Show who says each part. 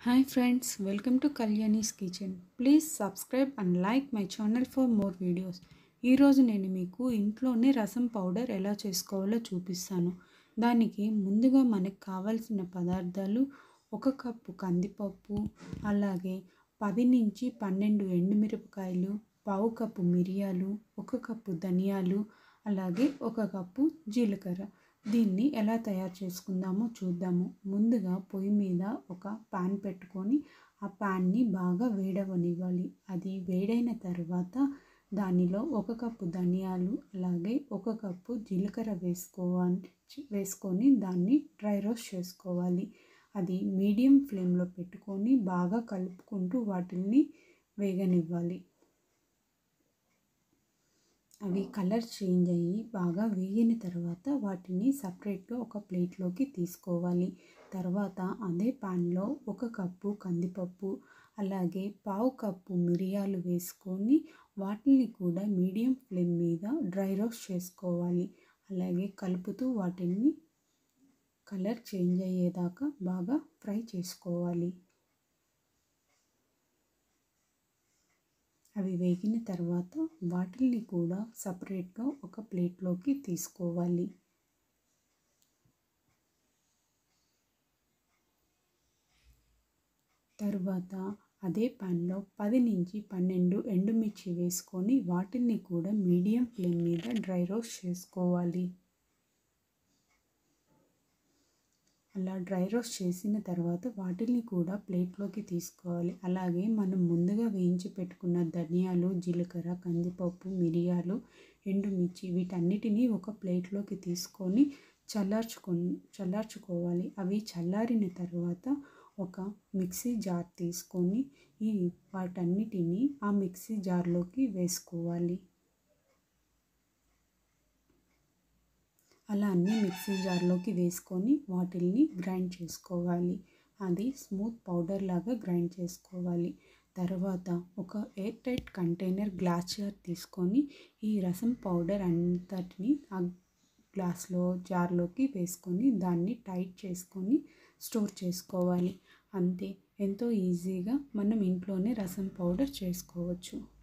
Speaker 1: Hi friends, welcome to Kalyani's Kitchen. Please subscribe and like my channel for more videos. ఈరోజు నేను మీకు ఇంట్లోనే రసం పౌడర్ ఎలా చేసుకోవాలో చూపిస్తాను దానికి ముందుగా మనకు కావాల్సిన పదార్థాలు ఒక కప్పు కందిపప్పు అలాగే పది నుంచి పన్నెండు ఎండుమిరపకాయలు పావు కప్పు మిరియాలు ఒక కప్పు ధనియాలు అలాగే ఒక కప్పు జీలకర్ర దీన్ని ఎలా తయారు చేసుకుందామో చూద్దాము ముందుగా పొయ్యి మీద ఒక పాన్ పెట్టుకొని ఆ పాన్ని బాగా వేడవనివ్వాలి అది వేడైన తర్వాత దానిలో ఒక కప్పు ధనియాలు అలాగే ఒక కప్పు జీలకర్ర వేసుకోవాలి వేసుకొని దాన్ని డ్రై రోస్ట్ చేసుకోవాలి అది మీడియం ఫ్లేమ్లో పెట్టుకొని బాగా కలుపుకుంటూ వాటిని వేగనివ్వాలి అవి కలర్ చేంజ్ అయ్యి బాగా వేగిన తర్వాత వాటిని సపరేట్గా ఒక ప్లేట్లోకి తీసుకోవాలి తర్వాత అదే పాన్లో ఒక కప్పు కందిపప్పు అలాగే పావు కప్పు మిరియాలు వేసుకొని వాటిని కూడా మీడియం ఫ్లేమ్ మీద డ్రై రోస్ట్ చేసుకోవాలి అలాగే కలుపుతూ వాటిని కలర్ చేంజ్ అయ్యేదాకా బాగా ఫ్రై చేసుకోవాలి అవి వేగిన తర్వాత వాటిని కూడా సపరేట్గా ఒక ప్లేట్లోకి తీసుకోవాలి తరువాత అదే పాన్లో పది నుంచి పన్నెండు ఎండుమిర్చి వేసుకొని వాటిని కూడా మీడియం ఫ్లేమ్ మీద డ్రై రోస్ట్ చేసుకోవాలి అలా డ్రై రోస్ట్ చేసిన తర్వాత వాటిని కూడా ప్లేట్లోకి తీసుకోవాలి అలాగే మనం ముందుగా వేయించి పెట్టుకున్న ధనియాలు జీలకర్ర కందిపప్పు మిరియాలు ఎండుమిర్చి వీటన్నిటినీ ఒక ప్లేట్లోకి తీసుకొని చల్లార్చుకొ చల్లార్చుకోవాలి అవి చల్లారిన తర్వాత ఒక మిక్సీ జార్ తీసుకొని ఈ వాటన్నిటిని ఆ మిక్సీ జార్లోకి వేసుకోవాలి అలా అన్నీ మిక్సీ జార్లోకి వేసుకొని వాటిల్ని గ్రైండ్ చేసుకోవాలి అది స్మూత్ పౌడర్ లాగా గ్రైండ్ చేసుకోవాలి తర్వాత ఒక air tight container glass jar తీసుకొని ఈ రసం పౌడర్ అంతటిని ఆ గ్లాస్లో జార్లోకి వేసుకొని దాన్ని టైట్ చేసుకొని స్టోర్ చేసుకోవాలి అంతే ఎంతో ఈజీగా మనం ఇంట్లోనే రసం పౌడర్ చేసుకోవచ్చు